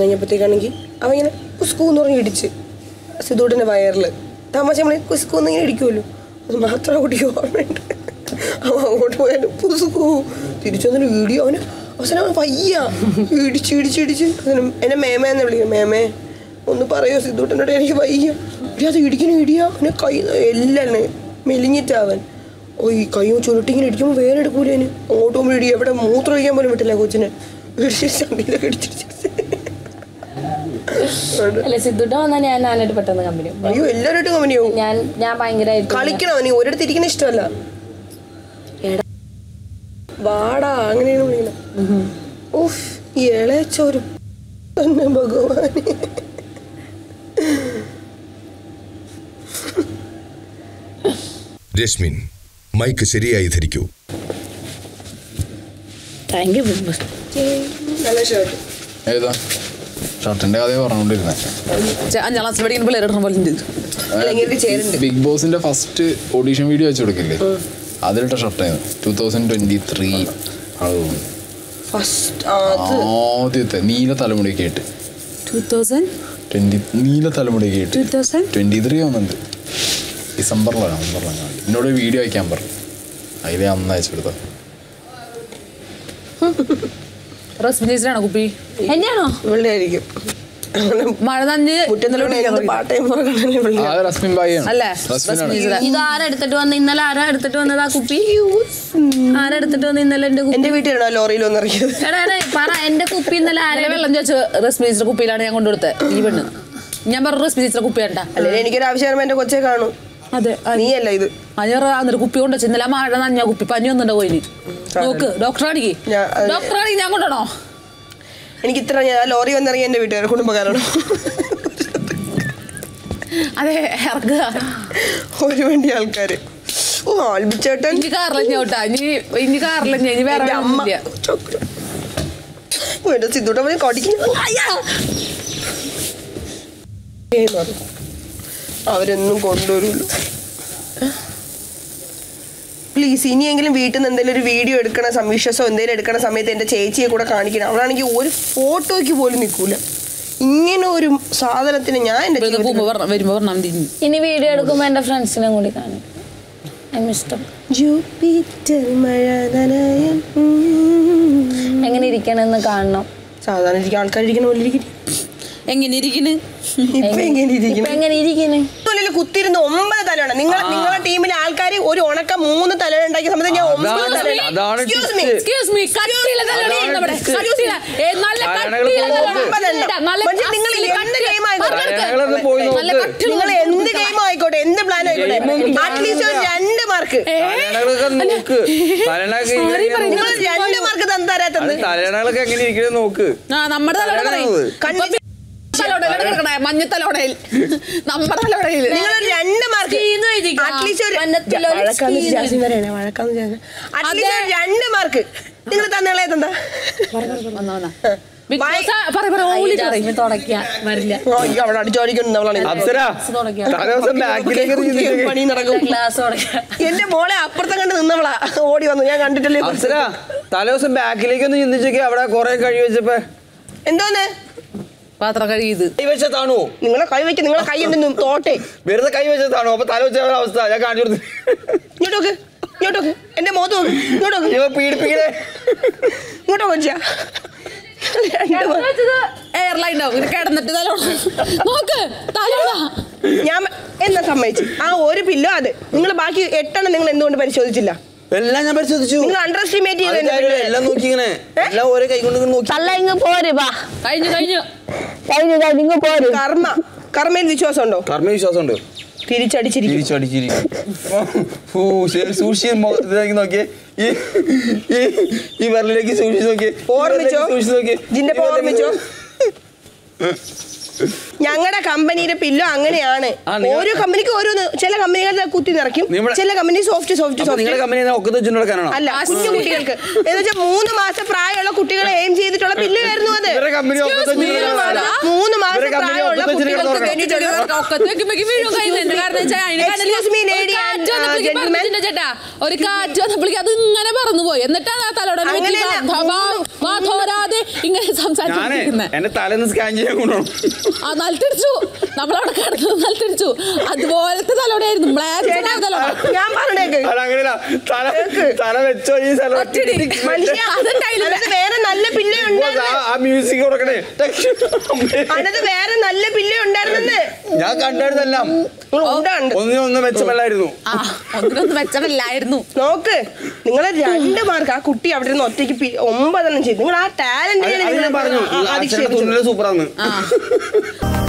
കഴിഞ്ഞപ്പോഴത്തേക്കാണെങ്കിൽ അവൻ ഇങ്ങനെ കുസ്കൂന്ന് പറഞ്ഞ് ഇടിച്ച് സിദ്ധൂട്ടിന്റെ വയറിൽ തമാശ നമ്മൾ കുസ്കൂന്ന് ഇങ്ങനെ ഇടിക്കുമല്ലോ അത് മാത്രം കുട്ടി ഓർമ്മയുണ്ട് അവൻ അങ്ങോട്ട് പോയാലും പുസ്കൂ തിരിച്ചു വന്നിട്ട് വീഡിയോ അവന് അവസാനം അവൻ വയ്യ ഇടിച്ച് ഇടിച്ച് ഇടിച്ച് അവസാനം എന്നെ മേമേന്ന് വിളിക്കും മേമേ ഒന്ന് പറയോ സിദ്ധൂട്ടനോട് എനിക്ക് വയ്യ ഇടി അത് ഇടിക്കണ ഇടിയാ അവനെ കൈ എല്ലാം മെലിഞ്ഞിട്ടാവൻ ഓ ഈ കൈ ചുരുട്ടിങ്ങനെ ഇടിക്കുമ്പോൾ വേറെ എടുക്കൂലേ അവന് അങ്ങോട്ട് പോകുമ്പോൾ ഇടി എവിടെ മൂത്രം ഒഴിക്കാൻ പോലും വിട്ടില്ല കൊച്ചിനെ ഇടിച്ച് ചണ്ടിയിലൊക്കെ ഇടിച്ചിടിച്ച് അല്ല സിദ്ധുട്ട വന്നാൽ ഞാൻ നാനായിട്ട് പെട്ടെന്ന് കമ്പനി അയ്യോ എല്ലാവരുമായിട്ടും കമ്പനിയാവും ഞാൻ ഞാൻ ഭയങ്കരമായിട്ട് കളിക്കണം നീ ഒരിടത്ത് ഇരിക്കുന്ന ഇഷ്ടമല്ല എടാ വാടാ അങ്ങനെയാണ് വിളിക്കണം ഉഫ് ഈ ഇളയച്ചോരും തന്നെ ഭഗവാനെ രശ്മിൻ മൈക്ക് ശരിയായി ധരിക്കൂ താങ്ക് യു ബിഗ് ബോസ് നല്ല ഷർട്ട് ഏതാ ഷർട്ടിന്റെ കഥ പറഞ്ഞോണ്ടിരുന്നേ അഞ്ചാം ക്ലാസ്സിൽ പഠിക്കുന്ന പിള്ളേരുടെ പോലെ ഉണ്ട് അല്ലെങ്കിൽ ചേരുന്നുണ്ട് ബിഗ് ബോസിന്റെ ഫസ്റ്റ് ഓഡീഷൻ വീഡിയോ വെച്ച് കൊടുക്കില്ലേ അതിലിട്ട ഷർട്ടായിരുന്നു two thousand twenty three first ആദ്യത്തെ നീല തലമുടിയൊക്കെ ആയിട്ട് ടൂ തൗസൻഡ് ട്വന്റി നീല തലമുടിയൊക്കെ ആയിട്ട് ടൂ തൗസൻഡ് ട്വന്റി ത്രീ വന്നിട്ടുണ്ട് ഡിസംബറിലാണ് നവംബറിലാണ് കാണുന്നത്. എന്നോട് വീഡിയോ അയക്കാൻ പറഞ്ഞു അതിലെ അന്ന് അയച്ചെടുത്ത റെസ്പിറ്റേഷനാണോ കുപ്പി എന്നെയാണോ ഇവളുടെ ആയിരിക്കും മഴ നഞ്ഞ് മുറ്റം പാട്ടയും പുറകെ ആ റസ്മിൻ ബായി ആണ് അല്ലേ? റസ്മിനാണ് റസ്മിൻ ഇത് ആരാ എടുത്തിട്ട് വന്ന ഇന്നലെ ആരാ എടുത്തിട്ട് വന്നത് ആ കുപ്പി ആരാ എടുത്തിട്ട് വന്ന ഇന്നലെ എന്റെ കുപ്പി എന്റെ വീട്ടിലാണോ ലോറിയിൽ വന്നിറങ്ങിയത് എടാ എടാ പറ എന്റെ കുപ്പി ഇന്നലെ ആരാ അല്ലെ വെള്ളം ചോദിച്ചു റെസ്പിറ്റേറ്റർ കുപ്പിയിലാണ് ഞാൻ കൊണ്ടുകൊടുത്തത് ഈ പെണ്ണ് ഞാൻ പറഞ്ഞു റെസ്പിറ്റേറ്റർ കുപ്പി വേണ്ട അല്ലെങ്കിൽ എനിക്കൊരു ആവശ്യം വരുമ്പോ എന്റെ കൊച്ചെ കാണും അതെ നീയല്ല ഇത് അഞ്ഞൂറ് എന്നിട്ട് കുപ്പി കൊണ്ട് ഇന്നലെ മഴ നഞ്ഞ കുപ്പി പനി ഒന്നുണ്ടോ ഇനി നോക്ക് ഡോക്ടർ അടിക്ക് ഞാൻ- അത് ഡോക്ടർ അടിക്ക് ഞാൻ കൊണ്ടുവരണോ എനിക്ക് ഇത്ര ഞാൻ ആ ലോറി വന്നിറങ്ങി എന്റെ വീട്ടുകാർ കുടുംബക്കാരാണ് അതെ ഇറക്കുക ഒരു വേണ്ടി ആൾക്കാര് ഓ ആൽബിച്ചേട്ടൻ ഇനി കാറിലഞ്ഞ കേട്ടാ ഇനി ഇനി കാറിലഞ്ഞ ഇനി വേറെ എന്റെ അമ്മ ഒന്നുമില്ല. ചോക്കര. ഓ, എന്റെ സിദ്ധൂട്ട പോയി കടിക്കുന്നു അവരൊന്നും കൊണ്ടുവരുള്ളൂ പ്ലീസ് ഇനിയെങ്കിലും വീട്ടിൽ നിന്ന് എന്തെങ്കിലും ഒരു വീഡിയോ എടുക്കണ സംവിശ്വാസോ എന്തെങ്കിലും എടുക്കണ സമയത്ത് എൻ്റെ ചേച്ചിയെ കൂടെ കാണിക്കണം അവളാണെങ്കിൽ ഒരു ഫോട്ടോയ്ക്ക് പോലും നിൽക്കൂല ഇങ്ങനെ ഒരു സാധനത്തിന് ഞാൻ എൻ്റെ ഇവിടുന്ന് ജീവിതത്തിൽ- പോകുമ്പോ പറഞ്ഞ- വരുമ്പോ പറഞ്ഞാൽ മതി ഇനി. ഇനി വീഡിയോ എടുക്കുമ്പോ എന്റെ ഫ്രണ്ട്സിനെ കൂടി കാണിക്കും I'm ഇഷ്ടം ജൂപ്പിറ്റർ മഴ നനയും. ഉം. എങ്ങനെ ഇരിക്കണമെന്ന് കാണണം സാധാരണ ഇരിക്കുന്ന ആൾക്കാർ ഇരിക്കണ പോലെ ഇരിക്കും എങ്ങനെ ഇരിക്കണ് ഇപ്പൊ എങ്ങനെ ഇപ്പൊ ഇരിക്കണം എങ്ങനെ ഇരിക്കണേ തൊലിൽ കുത്തിരുന്ന് ഒമ്പത് തലയാണ് നിങ്ങൾ നിങ്ങളുടെ ടീമിലെ ആൾക്കാർ ഒരു ഉണക്ക മൂന്ന് തല ഉണ്ടാക്കിയ സമയത്ത് ഞാൻ ഒമ്പത് അതാണ് തല അതാണ് Excuse me. twist. Excuse me കട്ടിയില്ല തലമുടി അതാണ് നമ്മുടെ twist. കട്ടിയില്ല ഏ, നല്ല തലയണകൾ കട്ടിയില്ല പോയി തലമുടി. ഒമ്പതെണ്ണം. നല്ല പക്ഷേ നിങ്ങൾ അസ്ഥി എന്ത് കട്ടിയില്ല. game ആയിക്കോട്ടെ. പറഞ്ഞെടുക്ക്. തലയണകളൊന്ന് പോയി നല്ല നോക്ക്. കട്ടിയുള്ള നിങ്ങൾ എന്ത് ഗെയിം ആയിക്കോട്ടെ എന്ത് പ്ലാൻ ആയിക്കോട്ടെ Game ഒന്നും അറ്റ്ലീസ്റ്റ് ഒരു രണ്ട് മാർക്ക് തലയണകളൊക്കെ നോക്ക് തലയണൊക്കെ Sorry ഇങ്ങനെ പറയുന്നു. നിങ്ങൾ രണ്ട് മാർക്ക് തരാത്തത് അത് തലയണകളൊക്കെ എങ്ങനെ ഇരിക്കുന്നത് നോക്ക് ആ നമ്മുടെ തലോടെ പറയും തലയണ കണ്ണി- തലോടയിൽ കിടക്കണേ മഞ്ഞ തലോടയിൽ നമ്മുടെ തലോടയിൽ നിങ്ങൾ ഒരു രണ്ട് മാർക്ക് സ്കീന്ന് എഴുതിക്കോ. അറ്റ്ലീസ്റ്റ് ഒരു വനത്തിലൊരു വഴക്കാന്ന് സ്കീന്ന് ജാസ്മിൻ പറയണേ വഴക്കാന്ന് ജാസ്മിൻ അറ്റ്ലീസ്റ്റ് ഒരു രണ്ട് മാർക്ക് നിങ്ങൾ തന്നളെ തന്നാ വന്നാ വന്നാ ബിഗ് Bye. ബോസ് പറ പറ ഓലി പറയും ജാസ്മിൻ തുടയ്ക്കാൻ വരില്ല അയ്യോ അവിടെ അടിച്ചോടിക്കുന്നു അപ്സര തുടയ്ക്കാം തലേദിവസം ബാക്കിലേക്ക് ചിന്തിച്ചേ. പണി നടക്കും ക്ലാസ് തുടയ്ക്കാം എന്റെ മോളെ അപ്പുറത്തെ കണ്ട് നിന്നവളാ ഓടി വന്നു ഞാൻ കണ്ടിട്ടില്ലേ അപ്സര തലേദിവസം ബാക്കിലേക്ക് ഒന്ന് ചിന്തിച്ചേക്ക് അവിടെ കുറെ കഴി വെച്ചപ്പോ എന്തോന്ന് പാത്രം കഴുകിയത് കൈ വെച്ചതാണോ നിങ്ങളെ കൈ വെച്ച് നിങ്ങളെ കൈ എന്തെങ്കിലും തോട്ടെ വെറുതെ കൈ വെച്ചതാണോ അപ്പൊ തല വെച്ച അവസ്ഥ ഞാൻ കാണിച്ചു കൊടുത്തു ഇങ്ങോട്ട് നോക്ക് ഇങ്ങോട്ട് നോക്ക് എന്റെ മുഖത്ത് നോക്ക് ഇങ്ങോട്ട് നോക്ക് ഇവ പീഡിപ്പിക്കണേ ഇങ്ങോട്ട് വെച്ചാ എയർലൈൻ ഉണ്ടാവും ഇത് കിടന്നിട്ട് തലോട നോക്ക് തലോട ഞാൻ എന്നാ സമ്മതിച്ചു ആ ഒരു പില്ലോ അത് നിങ്ങൾ ബാക്കി എട്ടെണ്ണം നിങ്ങൾ എന്തുകൊണ്ട് പരിശോധിച്ചില്ല എല്ലാം ഞാൻ പരിശോധിച്ചു നിങ്ങൾ അണ്ടർ എസ്റ്റിമേറ്റ് അത് ചെയ്ത് കാര്യമില്ല, എല്ലാം നോക്കി ഇങ്ങനെ എല്ലാം ഓരോ കൈ കൊണ്ട് ഇങ്ങനെ നോക്കി തള്ള ഇങ്ങ് പോര് വാ കഴിഞ്ഞു കഴിഞ്ഞു കഴിഞ്ഞു കഴിഞ്ഞു ഇങ്ങ് പോര് കർമ്മ കർമ്മയിൽ വിശ്വാസം ഉണ്ടോ കർമ്മ വിശ്വാസം ഉണ്ട് തിരിച്ചടിച്ചിരിക്കും തിരിച്ചടിച്ചിരിക്കും ഓ ശരി സൂക്ഷിച്ച് മുഖത്തേക്ക് നോക്കിയേ ഈ ഈ ഈ വിരലിലേക്ക് സൂക്ഷിച്ച് നോക്കിയേ ഈ ഓർമ്മിച്ചോ വിരലിലേക്ക് സൂക്ഷിച്ച് നോക്കിയേ ജിന്റെ ഈ വിരലിലേക്ക് ഓർമ്മിച്ചോ സൂക്ഷിച്ച് ഞങ്ങളുടെ കമ്പനിയുടെ പില്ലോ അങ്ങനെയാണ് ആ, നിങ്ങൾ- ഓരോ കമ്പനിക്ക് ഓരോന്ന് ചില കമ്പനികളുടെ കുത്തി നിറയ്ക്കും നിങ്ങളെ- ചില കമ്പനി സോഫ്റ്റ് സോഫ്റ്റ് അപ്പൊ നിങ്ങളുടെ സോഫ്റ്റ് കമ്പനി ഒക്കത്ത് വെച്ചിട്ട് നടക്കാനാണോ അല്ല കുഞ്ഞു കുട്ടികൾക്ക് എന്ന് വെച്ചാൽ മൂന്ന് മാസം പ്രായമുള്ള കുട്ടികളെ എയിം ചെയ്തിട്ടുള്ള പില്ലായിരുന്നു അത് ഇവരുടെ കമ്പനി ഒക്കത്ത് വെച്ചിട്ട് മൂന്ന് നടക്കാനാണോ? മാസം- മൂന്ന് മാസം ഇവരുടെ company പ്രായമുള്ള ഒക്കത്ത് വെച്ചിട്ട് കുട്ടികൾക്ക് നടക്കാനാണോ? വേണ്ടിയിട്ടുള്ള ഒക്കത്ത് വെക്കുമ്പോഴേക്ക് വീഴും കയ്യിൽ നിന്ന്. കാരണം വെച്ചാ അതിന് കനലിൽ Excuse me, lady ഒരു and, കാറ്റ് uh, വന്നപ്പോഴേക്ക് gentlemen. പറഞ്ഞിട്ടുണ്ട് ചേട്ടാ ഒരു കാറ്റ് വന്നപ്പോഴേക്ക് അത് ഇങ്ങനെ പറന്നു പോയി എന്നിട്ടാണ് ആ തലോടെ അങ്ങനെയല്ല. തോരാതെ ഇങ്ങനെ ഞാനേ സംസാരിച്ചിരിക്കുന്നത് എന്റെ തലേന്ന് സ്കാൻ ചെയ്യാൻ കൊണ്ടുപോകണം ആ നിലത്തിടിച്ചു നമ്മളവിടെ കിടന്നത് നിലത്തിടിച്ചു അതുപോലത്തെ തലോടെയായിരുന്നു ബ്ലാക്ക് ചേട്ടാ, തലോട ഞാൻ പറഞ്ഞേക്ക് അത് അങ്ങനെയല്ല തല തല വെച്ചോ ഈ സ്ഥലം ഒറ്റടി. മനുഷ്യ അതുണ്ടായില്ല. അതിനകത്ത് വേറെ നല്ല പില്ല ഉണ്ടായിരുന്നു ആ മ്യൂസിക് കൊടുക്കണേ അതിനകത്ത് വേറെ നല്ല പില്ല ഉണ്ടായിരുന്നെന്ന് ഞാൻ കണ്ടായിരുന്നെല്ലാം നിങ്ങൾ ഉണ്ടാണ്ട് ഒന്നിനും ഒന്നും മെച്ചമല്ലായിരുന്നു ആ ഒന്നിനൊന്നും മെച്ചമില്ലായിരുന്നു നോക്ക് നിങ്ങൾ രണ്ട് മാർക്ക് ആ കുട്ടി അവിടെ നിന്ന് ഒറ്റയ്ക്ക് പി- ഒമ്പതെണ്ണം ചെയ്തു നിങ്ങൾ ആ അത് അത് ഞാൻ പറഞ്ഞു ടാലന്റ് അച്ഛന്റെ തുന്നല് സൂപ്പറാന്ന് ആ